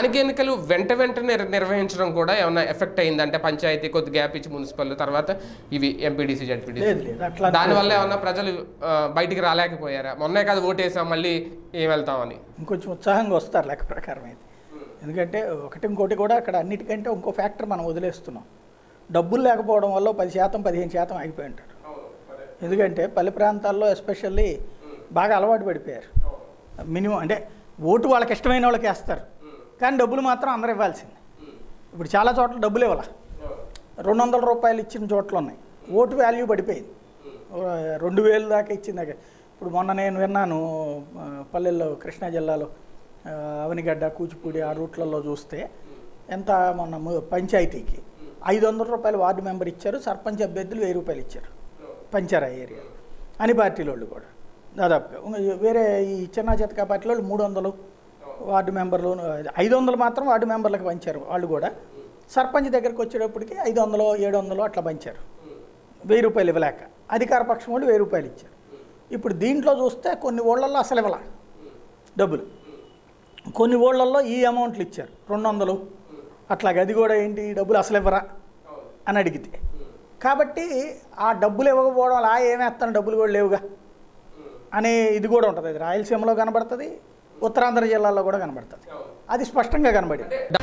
స్థానిక ఎన్నికలు వెంట వెంటనే నిర్వహించడం కూడా ఏమైనా ఎఫెక్ట్ అయిందంటే పంచాయతీ కొద్ది గ్యాప్ ఇచ్చి మున్సిపల్ తర్వాత ఇవి ఎంపీడీసీ జడ్పీడీసీ లేదు లేదు అట్లా దానివల్ల ఏమన్నా ప్రజలు ఆ, బయటికి రాలేకపోయారా మొన్నే కాదు ఓటేసాం మళ్ళీ ఏం వెళ్తామని ఇంకొంచెం ఉత్సాహంగా వస్తారు లెక్క ప్రకారం అయితే ఎందుకంటే ఒకటి ఇంకోటి కూడా అక్కడ అన్నిటికంటే ఇంకో ఫ్యాక్టర్ మనం వదిలేస్తున్నాం డబ్బులు లేకపోవడం వల్ల పది శాతం పదిహేను శాతం ఆగిపోయి ఉంటారు ఎందుకంటే పల్లె ప్రాంతాల్లో ఎస్పెషల్లీ బాగా అలవాటు పడిపోయారు మినిమం అంటే ఓటు వాళ్ళకి ఇష్టమైన వాళ్ళకి వేస్తారు కానీ డబ్బులు మాత్రం అందరూ ఇవ్వాల్సింది ఇప్పుడు చాలా చోట్ల డబ్బులు ఇవ్వాల రెండు వందల రూపాయలు ఇచ్చిన చోట్ల ఉన్నాయి ఓటు వాల్యూ పడిపోయింది ఓ, రెండు వేలు దాకా ఇచ్చింది ఇప్పుడు మొన్న నేను విన్నాను ఆ, పల్లెల్లో కృష్ణా జిల్లాలో ఆ, అవనిగడ్డ కూచిపూడి ఆ రూట్లలో చూస్తే ఎంత మొన్న ము- పంచాయతీకి ఐదు వందల రూపాయలు వార్డు మెంబర్ ఇచ్చారు సర్పంచ్ అభ్యర్థులు వెయ్యి రూపాయలు ఇచ్చారు పంచారా ఏరియా అని పార్టీల వాళ్ళు కూడా దాదాపుగా ఇంక వేరే ఈ చిన్న చితకా పార్టీల వాళ్ళు మూడు వందలు వార్డు మెంబర్లు ఐదు వందలు మాత్రం వార్డు మెంబర్లకు పంచారు వాళ్ళు కూడా సర్పంచ్ దగ్గరికి వచ్చేటప్పటికి ఐదు వందలు ఏడు వందలు అట్లా పంచారు వెయ్యి రూపాయలు ఇవ్వలేక అధికార పక్షం వాళ్ళు వెయ్యి రూపాయలు ఇచ్చారు ఇప్పుడు దీంట్లో చూస్తే కొన్ని ఊళ్ళల్లో అసలు ఇవ్వాల డబ్బులు కొన్ని ఊళ్ళల్లో ఈ అమౌంట్లు ఇచ్చారు రెండు వందలు అట్లాగే అది కూడా ఏంటి డబ్బులు అసలు ఇవ్వరా అని అడిగితే కాబట్టి ఆ డబ్బులు ఇవ్వకపోవడం వల్ల "ఆ, ఏమేస్తాను డబ్బులు కూడా లేవుగా అనే ఇది కూడా ఉంటుంది అది రాయలసీమలో కనబడుతుంది ఉత్తరాంధ్ర జిల్లాలో కూడా కనబడుతుంది అది స్పష్టంగా కనబడింది